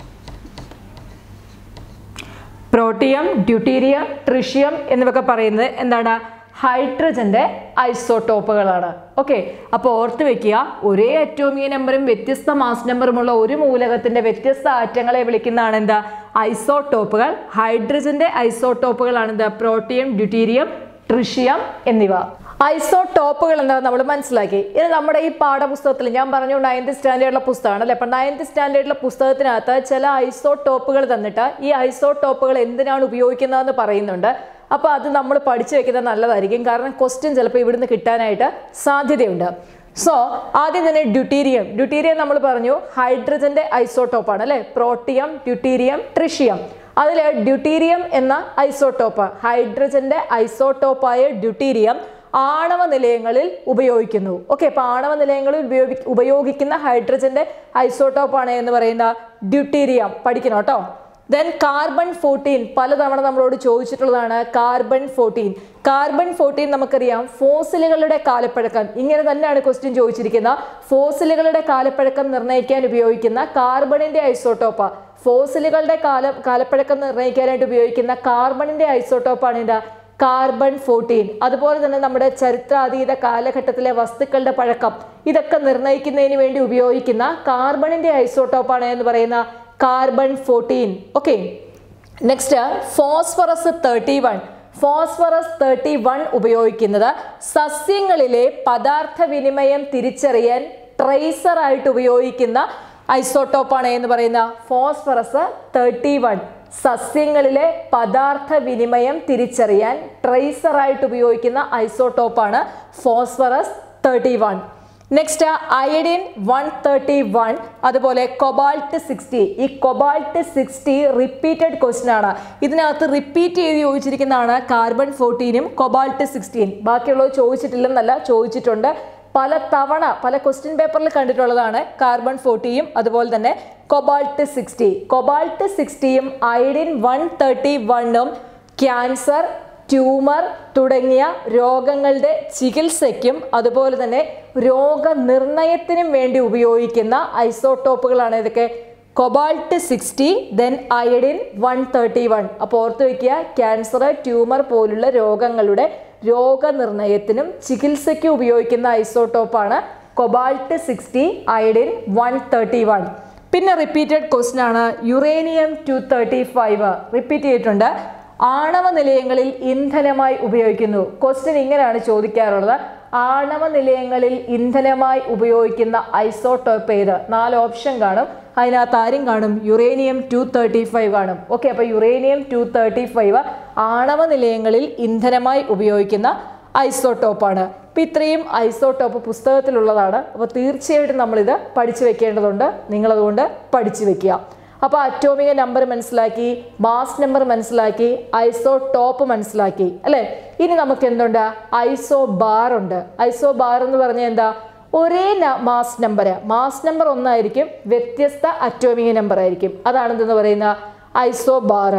പ്രോട്ടിയം ഡ്യൂട്ടീരിയം ട്രിഷിയം എന്നിവയൊക്കെ പറയുന്നത് എന്താണ് ഹൈഡ്രജന്റെ ഐസോട്ടോപ്പുകളാണ് ഓക്കെ അപ്പോൾ ഓർത്ത് വെക്കുക ഒരേ അറ്റോമിക നമ്പറും വ്യത്യസ്ത മാസ് നമ്പറുമുള്ള ഒരു മൂലകത്തിന്റെ വ്യത്യസ്ത ആറ്റങ്ങളെ വിളിക്കുന്നതാണ് എന്താ ഐസോട്ടോപ്പുകൾ ഹൈഡ്രജന്റെ ഐസോട്ടോപ്പുകളാണ് എന്താ പ്രോട്ടിയം ഡ്യൂട്ടീരിയം ട്രിഷിയം എന്നിവ ഐസോടോപ്പുകൾ എന്താ നമ്മൾ മനസ്സിലാക്കി ഇത് നമ്മുടെ ഈ പാഠപുസ്തകത്തിൽ ഞാൻ പറഞ്ഞു നയൻത് സ്റ്റാൻഡേർഡിലെ പുസ്തകമാണ് അല്ലെ അപ്പം നയൻത് സ്റ്റാൻഡേർഡിലെ പുസ്തകത്തിനകത്ത് ചില ഐസോടോപ്പുകൾ തന്നിട്ട് ഈ ഐസോടോപ്പുകൾ എന്തിനാണ് ഉപയോഗിക്കുന്നതെന്ന് പറയുന്നുണ്ട് അപ്പോൾ അത് നമ്മൾ പഠിച്ചു വെക്കുന്നത് നല്ലതായിരിക്കും കാരണം ക്വസ്റ്റ്യൻ ചിലപ്പോൾ ഇവിടുന്ന് കിട്ടാനായിട്ട് സാധ്യതയുണ്ട് സോ ആദ്യം തന്നെ ഡ്യൂട്ടീരിയം ഡ്യൂട്ടീരിയം നമ്മൾ പറഞ്ഞു ഹൈഡ്രജന്റെ ഐസോട്ടോപ്പാണ് അല്ലെ പ്രോട്ടിയം ഡ്യൂട്ടീരിയം ട്രിഷിയം അതിൽ ഡ്യൂട്ടീരിയം എന്ന ഐസോട്ടോപ്പ് ഹൈഡ്രജന്റെ ഐസോട്ടോപ്പായ ഡ്യൂട്ടീരിയം ആണവ നിലയങ്ങളിൽ ഉപയോഗിക്കുന്നു ഓക്കെ അപ്പൊ ആണവ നിലയങ്ങളിൽ ഉപയോഗി ഉപയോഗിക്കുന്ന ഹൈഡ്രജന്റെ ഐസോട്ടോപ്പാണ് എന്ന് പറയുന്ന ഡ്യൂട്ടീരിയം പഠിക്കണം കേട്ടോ ദെൻ കാർബൺ ഫോർട്ടീൻ പലതവണ നമ്മളോട് ചോദിച്ചിട്ടുള്ളതാണ് കാർബൺ ഫോർട്ടീൻ കാർബൺ ഫോർട്ടീൻ നമുക്കറിയാം ഫോസിലുകളുടെ കാലപ്പഴക്കം ഇങ്ങനെ തന്നെയാണ് ക്വസ്റ്റ്യൻ ചോദിച്ചിരിക്കുന്നത് ഫോസിലുകളുടെ കാലപ്പഴക്കം നിർണ്ണയിക്കാൻ ഉപയോഗിക്കുന്ന കാർബണിന്റെ ഐസോട്ടോപ്പ ഫോസിലുകളുടെ കാല കാലപ്പഴക്കം നിർണ്ണയിക്കാനായിട്ട് ഉപയോഗിക്കുന്ന കാർബണിന്റെ ഐസോട്ടോപ്പാണ് എന്താ കാർബൺ ഫോർട്ടീൻ അതുപോലെ തന്നെ നമ്മുടെ ചരിത്രാതീത കാലഘട്ടത്തിലെ വസ്തുക്കളുടെ പഴക്കം ഇതൊക്കെ നിർണ്ണയിക്കുന്നതിന് വേണ്ടി ഉപയോഗിക്കുന്ന കാർബണിന്റെ ഐസോട്ടോപ്പാണ് എന്ന് പറയുന്ന carbon fourteen okay next phosphorus thirty one phosphorus thirty one ഉപയോഗിക്കുന്നത് സസ്യങ്ങളിലെ പദാർത്ഥ വിനിമയം തിരിച്ചറിയാൻ ട്രേസർ ആയിട്ട് ഉപയോഗിക്കുന്ന ഐസോട്ടോപ്പാണ് എന്ന് പറയുന്ന ഫോസ്ഫറസ് തേർട്ടി വൺ സസ്യങ്ങളിലെ പദാർത്ഥ വിനിമയം തിരിച്ചറിയാൻ ട്രേസർ ആയിട്ട് ഉപയോഗിക്കുന്ന ഐസോട്ടോപ്പാണ് phosphorus thirty one next iodine one thirty one അതുപോലെ കൊബാൾട്ട് സിക്സ്റ്റി ഈ കൊബാൾട്ട് സിക്സ്റ്റി റിപ്പീറ്റഡ് ക്വസ്റ്റ്യൻ ആണ് ഇതിനകത്ത് റിപ്പീറ്റ് ചെയ്ത് ചോദിച്ചിരിക്കുന്നതാണ് കാർബൺ ഫോർട്ടീനും കൊബാൾട്ട് സിക്സ്റ്റീൻ ബാക്കിയുള്ളത് ചോദിച്ചിട്ടില്ലെന്നല്ല ചോദിച്ചിട്ടുണ്ട് പല തവണ പല ക്വസ്റ്റ്യൻ പേപ്പറിൽ കണ്ടിട്ടുള്ളതാണ് കാർബൺ ഫോർട്ടിയും അതുപോലെ തന്നെ കൊബാൾട്ട് സിക്സ്റ്റി കൊബാൾട്ട് സിക്സ്റ്റിയും അയഡിൻ വൺ തേർട്ടി വണ്ണും ക്യാൻസർ ട്യൂമർ തുടങ്ങിയ രോഗങ്ങളുടെ ചികിത്സയ്ക്കും അതുപോലെ തന്നെ രോഗനിർണയത്തിനും വേണ്ടി ഉപയോഗിക്കുന്ന ഐസോട്ടോപ്പുകളാണ് ഇതൊക്കെ cobalt sixty then iodine one thirty one അപ്പോൾ ഓർത്ത് വയ്ക്കുക ക്യാൻസർ ട്യൂമർ പോലുള്ള രോഗങ്ങളുടെ രോഗനിർണയത്തിനും ചികിത്സയ്ക്കും ഉപയോഗിക്കുന്ന ഐസോട്ടോപ്പാണ് cobalt sixty iodine one thirty one പിന്നെ റിപ്പീറ്റഡ് ക്വസ്റ്റ്യൻ ആണ് uranium two thirty five repeat ചെയ്തിട്ടുണ്ട് ആണവ നിലയങ്ങളിൽ ഇന്ധനമായി ഉപയോഗിക്കുന്നു ക്വസ്റ്റ്യൻ ഇങ്ങനെയാണ് ചോദിക്കാറുള്ളത് ആണവ നിലയങ്ങളിൽ ഇന്ധനമായി ഉപയോഗിക്കുന്ന ഐസോട്ടോപ്പ് ഏത് നാല് ഓപ്ഷൻ കാണും അതിനകത്ത് ആരും കാണും യുറേനിയം ടു തേർട്ടി ഫൈവ് കാണും ഓക്കെ അപ്പോൾ യുറേനിയം ടു തേർട്ടി ഫൈവ് ആണവ നിലയങ്ങളിൽ ഇന്ധനമായി ഉപയോഗിക്കുന്ന ഐസോട്ടോപ്പാണ് അപ്പം ഇത്രയും ഐസോട്ടോപ്പ് പുസ്തകത്തിലുള്ളതാണ് അപ്പോൾ തീർച്ചയായിട്ടും നമ്മളിത് പഠിച്ചു വെക്കേണ്ടതുണ്ട് നിങ്ങളതുകൊണ്ട് പഠിച്ചു വെക്കുക അപ്പോൾ അറ്റോമിക നമ്പർ മനസ്സിലാക്കി മാസ് നമ്പർ മനസ്സിലാക്കി ഐസോ ടോപ്പ് മനസ്സിലാക്കി അല്ലേ ഇനി നമുക്ക് എന്തുണ്ട് ഐസോ ബാർ ഉണ്ട് ഐസോ ബാർ എന്ന് പറഞ്ഞാൽ എന്താ ഒരേ മാസ് നമ്പർ മാസ് നമ്പർ ഒന്നായിരിക്കും വ്യത്യസ്ത അറ്റോമിക നമ്പർ ആയിരിക്കും അതാണ് എന്തെന്ന് പറയുന്ന ഐസോ ബാർ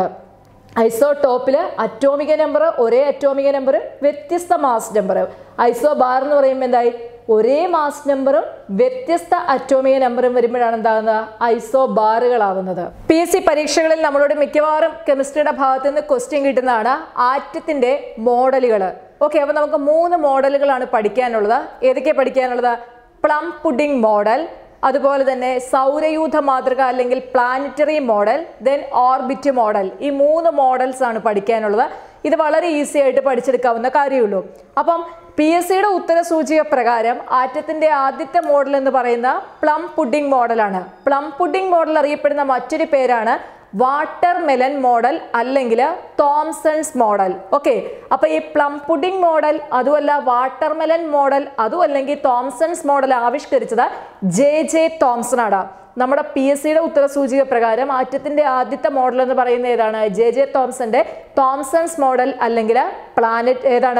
ഐസോ ടോപ്പിൽ അറ്റോമിക നമ്പർ ഒരേ അറ്റോമിക നമ്പർ വ്യത്യസ്ത മാസ് നമ്പർ ഐസോ ബാർ എന്ന് പറയുമ്പോൾ എന്തായി ഒരേ മാസ് നമ്പറും വ്യത്യസ്ത അറ്റോമിക നമ്പറും വരുമ്പോഴാണ് എന്താകുന്നത് ഐസോ ബാറുകളാവുന്നത് പി എസ് സി പരീക്ഷകളിൽ നമ്മളോട് മിക്കവാറും കെമിസ്ട്രിയുടെ ഭാഗത്ത് നിന്ന് ക്വസ്റ്റ്യൻ കിട്ടുന്നതാണ് ആറ്റത്തിന്റെ മോഡലുകൾ ഓക്കെ അപ്പോൾ നമുക്ക് മൂന്ന് മോഡലുകളാണ് പഠിക്കാനുള്ളത് ഏതൊക്കെയാണ് പഠിക്കാനുള്ളത് പ്ലം പുഡിംഗ് മോഡൽ അതുപോലെ തന്നെ സൗരയൂഥ മാതൃക അല്ലെങ്കിൽ planetary model then orbit model ഈ മൂന്ന് മോഡൽസ് ആണ് പഠിക്കാനുള്ളത് ഇത് വളരെ ഈസി ആയിട്ട് പഠിച്ചെടുക്കാവുന്ന കാര്യമുള്ളൂ അപ്പം പി എസ് സിയുടെ ഉത്തര സൂചിക പ്രകാരം ആറ്റത്തിന്റെ ആദ്യത്തെ മോഡൽ എന്ന് പറയുന്ന പ്ലം പുഡിംഗ് മോഡലാണ് പ്ലം പുഡിംഗ് മോഡൽ അറിയപ്പെടുന്ന മറ്റൊരു പേരാണ് വാട്ടർ മെലൻ മോഡൽ അല്ലെങ്കിൽ തോംസൺസ് മോഡൽ ഓക്കെ അപ്പൊ ഈ പ്ലം പുഡിംഗ് മോഡൽ അതുമല്ല വാട്ടർ മെലൻ മോഡൽ അതും അല്ലെങ്കിൽ തോംസൺസ് മോഡൽ ആവിഷ്കരിച്ചത് ജെ ജെ തോംസൺ ആണ് നമ്മുടെ പി എസ് സിയുടെ ഉത്തരസൂചിക പ്രകാരം ആറ്റത്തിന്റെ ആദ്യത്തെ മോഡൽ എന്ന് പറയുന്നത് ഏതാണ് ജെ ജെ തോംസന്റെ തോംസൺസ് മോഡൽ അല്ലെങ്കിൽ പ്ലാനറ്റ് ഏതാണ്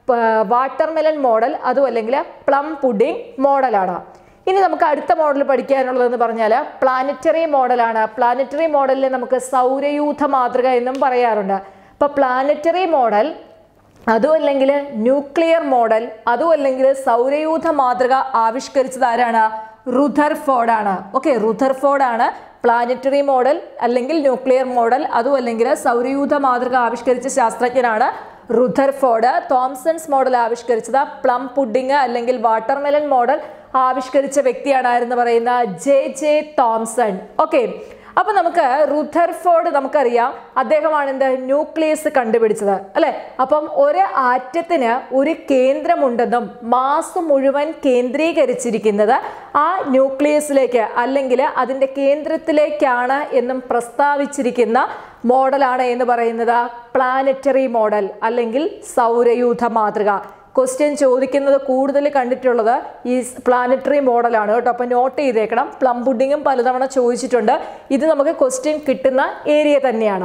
വാട്ടർ മെലൻ മോഡൽ അതും അല്ലെങ്കിൽ പ്ലം പുഡിംഗ് മോഡലാണ് ഇനി നമുക്ക് അടുത്ത മോഡൽ പഠിക്കാനുള്ളതെന്ന് പറഞ്ഞാൽ പ്ലാനറ്ററി മോഡലാണ് പ്ലാനറ്ററി മോഡലിനെ നമുക്ക് സൗരയൂഥ മാതൃക എന്നും പറയാറുണ്ട് അപ്പൊ പ്ലാനറ്ററി മോഡൽ അതും അല്ലെങ്കിൽ ന്യൂക്ലിയർ മോഡൽ അതും അല്ലെങ്കിൽ സൗരയൂഥ മാതൃക ആവിഷ്കരിച്ചത് ആരാണ് റുഥർഫോർഡ് ആണ് ഓക്കെ റുഥർഫോർഡ് ആണ് പ്ലാനറ്ററി മോഡൽ അല്ലെങ്കിൽ ന്യൂക്ലിയർ മോഡൽ അതും അല്ലെങ്കിൽ സൗരയൂഥ മാതൃക ആവിഷ്കരിച്ച ശാസ്ത്രജ്ഞനാണ് റുഥർഫോർഡ് തോംസൺസ് മോഡൽ ആവിഷ്കരിച്ചത് പ്ലം പുഡിംഗ് അല്ലെങ്കിൽ വാട്ടർമെലൻ മോഡൽ ആവിഷ്കരിച്ച വ്യക്തിയാണ് ആരെന്ന് പറയുന്ന ജെ ജെ തോംസൺ ഓക്കെ അപ്പൊ നമുക്ക് റുഥർഫോർഡ് നമുക്കറിയാം അദ്ദേഹമാണ് എന്ത് ന്യൂക്ലിയസ് കണ്ടുപിടിച്ചത് അല്ലെ അപ്പം ഒരു ആറ്റത്തിന് ഒരു കേന്ദ്രമുണ്ടെന്നും മാസ് മുഴുവൻ കേന്ദ്രീകരിച്ചിരിക്കുന്നത് ആ ന്യൂക്ലിയസിലേക്ക് അല്ലെങ്കിൽ അതിൻ്റെ കേന്ദ്രത്തിലേക്കാണ് എന്നും പ്രസ്താവിച്ചിരിക്കുന്ന മോഡലാണ് എന്ന് പറയുന്നത് പ്ലാനറ്ററി മോഡൽ അല്ലെങ്കിൽ സൗരയൂഥ മാതൃക ക്വസ്റ്റ്യൻ ചോദിക്കുന്നത് കൂടുതൽ കണ്ടിട്ടുള്ളത് ഈ പ്ലാനറ്ററി മോഡലാണ് കേട്ടോ അപ്പം നോട്ട് ചെയ്തേക്കണം പ്ലം പുഡിങ്ങും പലതവണ ചോദിച്ചിട്ടുണ്ട് ഇത് നമുക്ക് ക്വസ്റ്റ്യൻ കിട്ടുന്ന ഏരിയ തന്നെയാണ്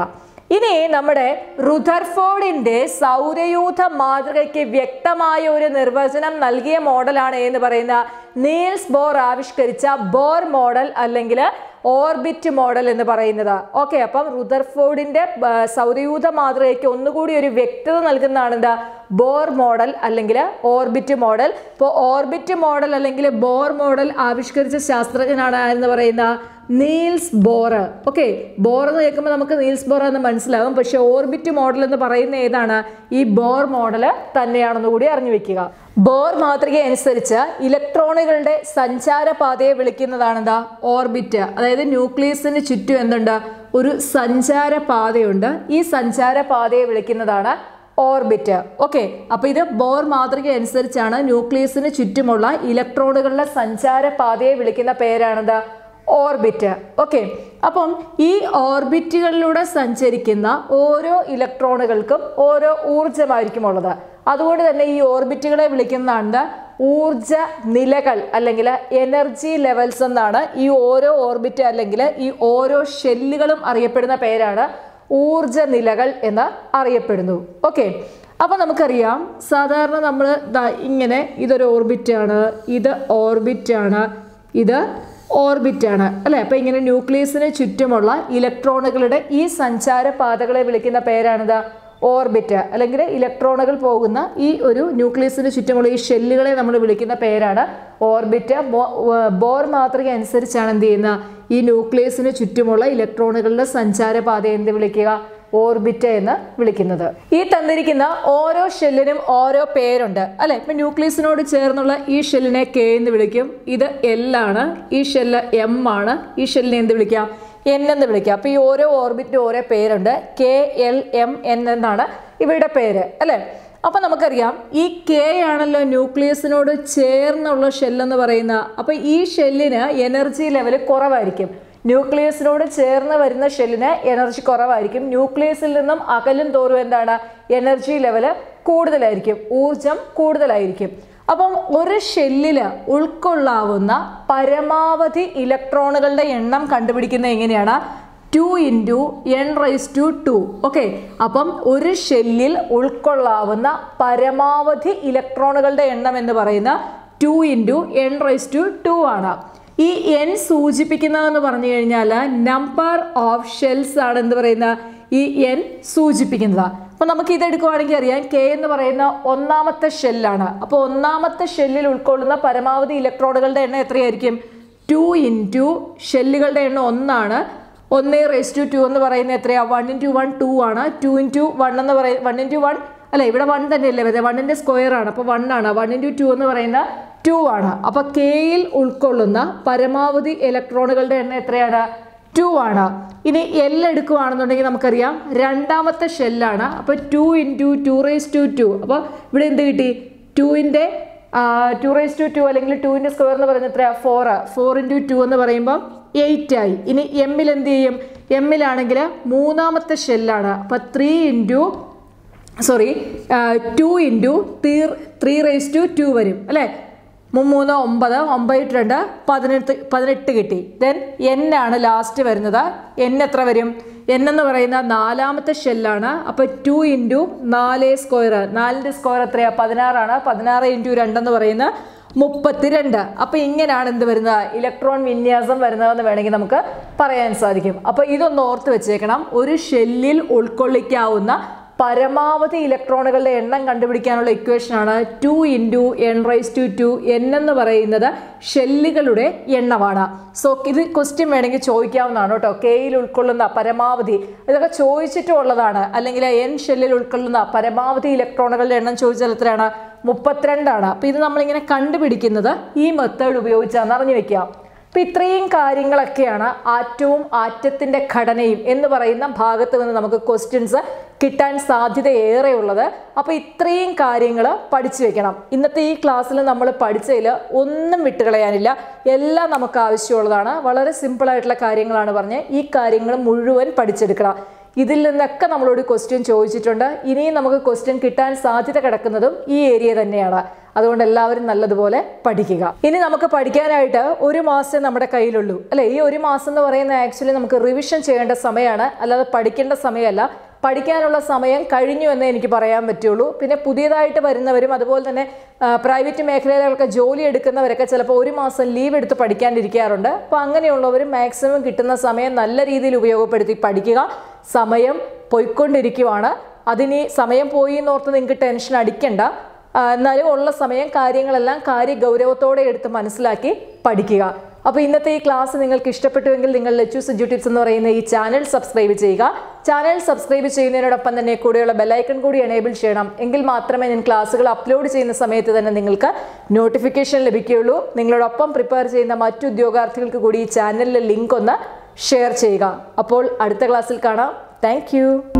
ഇനി നമ്മുടെ റുദർഫോർഡിന്റെ സൗരയൂഥ മാതൃകയ്ക്ക് വ്യക്തമായ ഒരു നിർവചനം നൽകിയ മോഡലാണ് എന്ന് പറയുന്ന നീൽസ് ബോർ ആവിഷ്കരിച്ച ബോർ മോഡൽ അല്ലെങ്കിൽ ഓർബിറ്റ് മോഡൽ എന്ന് പറയുന്നത് ഓക്കെ അപ്പം റുദർഫോർഡിന്റെ ആ, സൗരയൂഥ മാതൃകയ്ക്ക് ഒന്നുകൂടി ഒരു വ്യക്തത നൽകുന്നതാണ് എന്താ ബോർ മോഡൽ അല്ലെങ്കിൽ ഓർബിറ്റ് മോഡൽ ഇപ്പോൾ ഓർബിറ്റ് മോഡൽ അല്ലെങ്കിൽ ബോർ മോഡൽ ആവിഷ്കരിച്ച ശാസ്ത്രജ്ഞനാണ് എന്ന് പറയുന്ന നീൽസ് ബോർ ഓക്കെ ബോർ എന്ന് കേൾക്കുമ്പോൾ നമുക്ക് നീൽസ് ബോർ എന്ന് മനസ്സിലാകും പക്ഷെ ഓർബിറ്റ് മോഡൽ എന്ന് പറയുന്ന ഏതാണ് ഈ ബോർ മോഡൽ തന്നെയാണെന്ന് കൂടി അറിഞ്ഞു വെക്കുക ബോർ മാതൃക അനുസരിച്ച് ഇലക്ട്രോണുകളുടെ സഞ്ചാരപാതയെ വിളിക്കുന്നതാണ് എന്താ ഓർബിറ്റ് അതായത് ന്യൂക്ലിയസിന് ചുറ്റും എന്തുണ്ട് ഒരു സഞ്ചാരപാതയുണ്ട് ഈ സഞ്ചാരപാതയെ വിളിക്കുന്നതാണ് ഓർബിറ്റ് ഓക്കെ അപ്പൊ ഇത് ബോർ മാതൃക അനുസരിച്ചാണ് ന്യൂക്ലിയസിന് ചുറ്റുമുള്ള ഇലക്ട്രോണുകളുടെ സഞ്ചാരപാതയെ വിളിക്കുന്ന പേരാണെന്ത് ഓർബിറ്റ് ഓക്കെ അപ്പം ഈ ഓർബിറ്റുകളിലൂടെ സഞ്ചരിക്കുന്ന ഓരോ ഇലക്ട്രോണുകൾക്കും ഓരോ ഊർജമായിരിക്കും ഉള്ളത് അതുകൊണ്ട് തന്നെ ഈ ഓർബിറ്റുകളെ വിളിക്കുന്നതാണ് ഊർജ നിലകൾ അല്ലെങ്കിൽ എനർജി ലെവൽസ് എന്നാണ് ഈ ഓരോ ഓർബിറ്റ് അല്ലെങ്കിൽ ഈ ഓരോ ഷെല്ലുകളും അറിയപ്പെടുന്ന പേരാണ് ഊർജ നിലകൾ എന്ന് അറിയപ്പെടുന്നു ഓക്കെ അപ്പൊ നമുക്കറിയാം സാധാരണ നമ്മൾ ഇങ്ങനെ ഇതൊരു ഓർബിറ്റാണ് ഇത് ഓർബിറ്റാണ് ഇത് ഓർബിറ്റാണ് അല്ലെ അപ്പൊ ഇങ്ങനെ ന്യൂക്ലിയസിന് ചുറ്റുമുള്ള ഇലക്ട്രോണുകളുടെ ഈ സഞ്ചാര പാതകളെ വിളിക്കുന്ന പേരാണിത് ഓർബിറ്റ് അല്ലെങ്കിൽ ഇലക്ട്രോണുകൾ പോകുന്ന ഈ ഒരു ന്യൂക്ലിയസിന് ചുറ്റുമുള്ള ഈ ഷെല്ലുകളെ നമ്മൾ വിളിക്കുന്ന പേരാണ് ഓർബിറ്റ് ബോ- ഏർ ബോർ മാതൃക അനുസരിച്ചാണ് എന്ത് ചെയ്യുന്ന ഈ ന്യൂക്ലിയസിന് ചുറ്റുമുള്ള ഇലക്ട്രോണുകളുടെ സഞ്ചാര പാതയെ എന്ത് വിളിക്കുക ഓർബിറ്റ് എന്ന് വിളിക്കുന്നത് ഈ തന്നിരിക്കുന്ന ഓരോ ഷെല്ലിനും ഓരോ പേരുണ്ട് അല്ലെ ഇപ്പൊ ന്യൂക്ലിയസിനോട് ചേർന്നുള്ള ഈ ഷെല്ലിനെ കെ എന്ന് വിളിക്കും ഇത് എൽ ആണ് ഈ ഷെല്ല് എം ആണ് ഈ ഷെല്ലിനെ എന്ത് വിളിക്കാം എൻ എന്ന് വിളിക്കാം അപ്പൊ ഈ ഓരോ ഓർബിറ്റിന് ഓരോ പേരുണ്ട് കെ എൽ എം എൻ എന്നാണ് ഇവയുടെ പേര് അല്ലെ അപ്പൊ നമുക്കറിയാം ഈ കെ ആണല്ലോ ന്യൂക്ലിയസിനോട് ചേർന്നുള്ള ഷെല്ലെന്ന് പറയുന്ന അപ്പൊ ഈ ഷെല്ലിന് എനർജി ലെവൽ കുറവായിരിക്കും ന്യൂക്ലിയസിനോട് ചേർന്ന് വരുന്ന ഷെല്ലിന് എനർജി കുറവായിരിക്കും ന്യൂക്ലിയസിൽ നിന്നും അകലും തോറും എന്താണ് എനർജി ലെവല് കൂടുതലായിരിക്കും ഊർജം കൂടുതലായിരിക്കും അപ്പം ഒരു ഷെല്ലിൽ ഉൾക്കൊള്ളാവുന്ന പരമാവധി ഇലക്ട്രോണുകളുടെ എണ്ണം കണ്ടുപിടിക്കുന്നത് എങ്ങനെയാണ് two into n raise to two okay അപ്പം ഒരു ഷെല്ലിൽ ഉൾക്കൊള്ളാവുന്ന പരമാവധി ഇലക്ട്രോണുകളുടെ എണ്ണം എന്ന് പറയുന്ന two into n raise to two ആണ് ഈ എൻ സൂചിപ്പിക്കുന്നതെന്ന് പറഞ്ഞു കഴിഞ്ഞാൽ നമ്പർ ഓഫ് ഷെൽസ് ആണ് എന്ത് പറയുന്ന ഈ എൻ സൂചിപ്പിക്കുന്നത് അപ്പൊ നമുക്ക് ഇത് എടുക്കുവാണെങ്കിൽ അറിയാം കെ എന്ന് പറയുന്ന ഒന്നാമത്തെ ഷെല്ലാണ് അപ്പോൾ ഒന്നാമത്തെ ഷെല്ലിൽ ഉൾക്കൊള്ളുന്ന പരമാവധി ഇലക്ട്രോണുകളുടെ എണ്ണം എത്രയായിരിക്കും ടു ഇൻറ്റു ഷെല്ലുകളുടെ എണ്ണം ഒന്നാണ് ഒന്ന് റേസ് ടു ടു എന്ന് പറയുന്നത് എത്രയാ വൺ ഇൻറ്റു വൺ ടു ആണ് ടു ഇൻറ്റു വൺ എന്ന് പറയുന്നത് വൺ ഇൻറ്റു വൺ അല്ല ഇവിടെ വൺ തന്നെയല്ലേ വരുന്നത് വണ്ണിൻ്റെ സ്ക്വയർ ആണ് അപ്പോൾ വൺ ആണ് വൺ ഇൻറ്റു ടു എന്ന് പറയുന്ന ടു ആണ് അപ്പോൾ കെയിൽ ഉൾക്കൊള്ളുന്ന പരമാവധി ഇലക്ട്രോണുകളുടെ എണ്ണം എത്രയാണ് ടു ആണ് ഇനി എൽ എടുക്കുകയാണെന്നുണ്ടെങ്കിൽ നമുക്കറിയാം രണ്ടാമത്തെ ഷെല്ലാണ് അപ്പോൾ two into two raise to two അപ്പോൾ ഇവിടെ എന്ത് കിട്ടി ടുവിൻ്റെ ടു റേസ് ടു ടു അല്ലെങ്കിൽ ടുവിൻ്റെ സ്ക്വയർ എന്ന് പറയുന്നത് എത്രയാ ഫോർ ഫോർ ഇൻറ്റു ടു എന്ന് പറയുമ്പോൾ എയ്റ്റ് ആയി ഇനി എമ്മിൽ എന്ത് ചെയ്യും എമ്മിലാണെങ്കിൽ മൂന്നാമത്തെ ഷെല്ലാണ് അപ്പോൾ three into sorry two into three three raise to two വരും അല്ലേ മൂന്ന് ഒമ്പത് ഒമ്പത് രണ്ട് പതിനെട്ട് പതിനെട്ട് കിട്ടി ദെൻ എൻ ആണ് ലാസ്റ്റ് വരുന്നത് എൻ എത്ര വരും എൻ എന്ന് പറയുന്ന നാലാമത്തെ ഷെല്ലാണ് അപ്പോൾ ടു ഇൻറ്റു നാല് സ്ക്വയർ നാലിൻ്റെ സ്ക്വയർ എത്രയാ പതിനാറാണ് പതിനാറ് ഇൻറ്റു രണ്ടെന്ന് പറയുന്ന മുപ്പത്തിരണ്ട് അപ്പോൾ ഇങ്ങനെയാണ് എന്ത് വരുന്നത് ഇലക്ട്രോൺ വിന്യാസം വരുന്നതെന്ന് വേണമെങ്കിൽ നമുക്ക് പറയാൻ സാധിക്കും അപ്പോൾ ഇതൊന്ന് ഓർത്ത് വെച്ചേക്കണം ഒരു ഷെല്ലിൽ ഉൾക്കൊള്ളിക്കാവുന്ന പരമാവധി ഇലക്ട്രോണുകളുടെ എണ്ണം കണ്ടുപിടിക്കാനുള്ള ഇക്വേഷനാണ് two into n raise to two n എന്ന് പറയുന്നത് ഷെല്ലുകളുടെ എണ്ണമാണ് സോ ഇത് ക്വസ്റ്റ്യൻ വേണമെങ്കിൽ ചോദിക്കാവുന്നതാണ് കേട്ടോ കെയിൽ ഉൾക്കൊള്ളുന്ന പരമാവധി ഇതൊക്കെ ചോദിച്ചിട്ടുള്ളതാണ് അല്ലെങ്കിൽ എൻ ഷെല്ലിൽ ഉൾക്കൊള്ളുന്ന പരമാവധി ഇലക്ട്രോണുകളുടെ എണ്ണം ചോദിച്ചാൽ എത്രയാണ് മുപ്പത്തിരണ്ടാണ് അപ്പോൾ ഇത് നമ്മളിങ്ങനെ കണ്ടുപിടിക്കുന്നത് ഈ മെത്തേഡ് ഉപയോഗിച്ചാണ് അറിഞ്ഞു വെക്കാം അപ്പം ഇത്രയും കാര്യങ്ങളൊക്കെയാണ് ആറ്റവും ആറ്റത്തിൻ്റെ ഘടനയും എന്ന് പറയുന്ന ഭാഗത്ത് നിന്ന് നമുക്ക് ക്വസ്റ്റ്യൻസ് കിട്ടാൻ സാധ്യത ഏറെയുള്ളത് അപ്പോൾ ഇത്രയും കാര്യങ്ങൾ പഠിച്ചു വെക്കണം ഇന്നത്തെ ഈ ക്ലാസ്സിൽ നമ്മൾ പഠിച്ചതിൽ ഒന്നും വിട്ടുകളയാനില്ല എല്ലാം നമുക്ക് ആവശ്യമുള്ളതാണ് വളരെ സിമ്പിളായിട്ടുള്ള കാര്യങ്ങളാണ് പറഞ്ഞ് ഈ കാര്യങ്ങൾ മുഴുവൻ പഠിച്ചെടുക്കണം ഇതിൽ നിന്നൊക്കെ നമ്മളോട് ക്വസ്റ്റ്യൻ ചോദിച്ചിട്ടുണ്ട് ഇനിയും നമുക്ക് ക്വസ്റ്റ്യൻ കിട്ടാൻ സാധ്യത കിടക്കുന്നതും ഈ ഏരിയ തന്നെയാണ് അതുകൊണ്ട് എല്ലാവരും നല്ലതുപോലെ പഠിക്കുക ഇനി നമുക്ക് പഠിക്കാനായിട്ട് ഒരു മാസം നമ്മുടെ കയ്യിലുള്ളൂ അല്ലെ ഈ ഒരു മാസം എന്ന് പറയുന്നത് ആക്ച്വലി നമുക്ക് റിവിഷൻ ചെയ്യേണ്ട സമയമാണ് അല്ലാതെ പഠിക്കേണ്ട സമയമല്ല പഠിക്കാനുള്ള സമയം കഴിഞ്ഞു എന്നേ എനിക്ക് പറയാൻ പറ്റുള്ളൂ പിന്നെ പുതിയതായിട്ട് വരുന്നവരും അതുപോലെ തന്നെ പ്രൈവറ്റ് മേഖലയിലൊക്കെ ജോലി എടുക്കുന്നവരൊക്കെ ചിലപ്പോൾ ഒരു മാസം ലീവ് എടുത്ത് പഠിക്കാണ്ടിരിക്കാറുണ്ട് അപ്പോൾ അങ്ങനെയുള്ളവർ മാക്സിമം കിട്ടുന്ന സമയം നല്ല രീതിയിൽ ഉപയോഗപ്പെടുത്തി പഠിക്കുക സമയം പൊയ്ക്കൊണ്ടിരിക്കുവാണ് അതിനി സമയം പോയി എന്നോർത്ത് നിങ്ങൾക്ക് ടെൻഷൻ അടിക്കണ്ട ആ, എന്നാലും ഉള്ള സമയം കാര്യങ്ങളെല്ലാം കാര്യ ഗൗരവത്തോടെ എടുത്ത് മനസ്സിലാക്കി പഠിക്കുക അപ്പോൾ ഇന്നത്തെ ഈ ക്ലാസ് നിങ്ങൾക്ക് ഇഷ്ടപ്പെട്ടുവെങ്കിൽ നിങ്ങൾ ലെച്ചൂസ് എഡ്യൂട്ടിപ്സ് എന്ന് പറയുന്ന ഈ ചാനൽ സബ്സ്ക്രൈബ് ചെയ്യുക ചാനൽ സബ്സ്ക്രൈബ് ചെയ്യുന്നതിനോടൊപ്പം തന്നെ കൂടെയുള്ള ബെല്ലൈക്കൺ കൂടി എനേബിൾ ചെയ്യണം എങ്കിൽ മാത്രമേ ഞാൻ ക്ലാസ്സുകൾ അപ്ലോഡ് ചെയ്യുന്ന സമയത്ത് തന്നെ നിങ്ങൾക്ക് നോട്ടിഫിക്കേഷൻ ലഭിക്കുകയുള്ളൂ നിങ്ങളോടൊപ്പം പ്രിപ്പയർ ചെയ്യുന്ന മറ്റു ഉദ്യോഗാർത്ഥികൾക്ക് കൂടി ഈ ചാനലിലെ ലിങ്ക് ഒന്ന് ഷെയർ ചെയ്യുക അപ്പോൾ അടുത്ത ക്ലാസ്സിൽ കാണാം താങ്ക്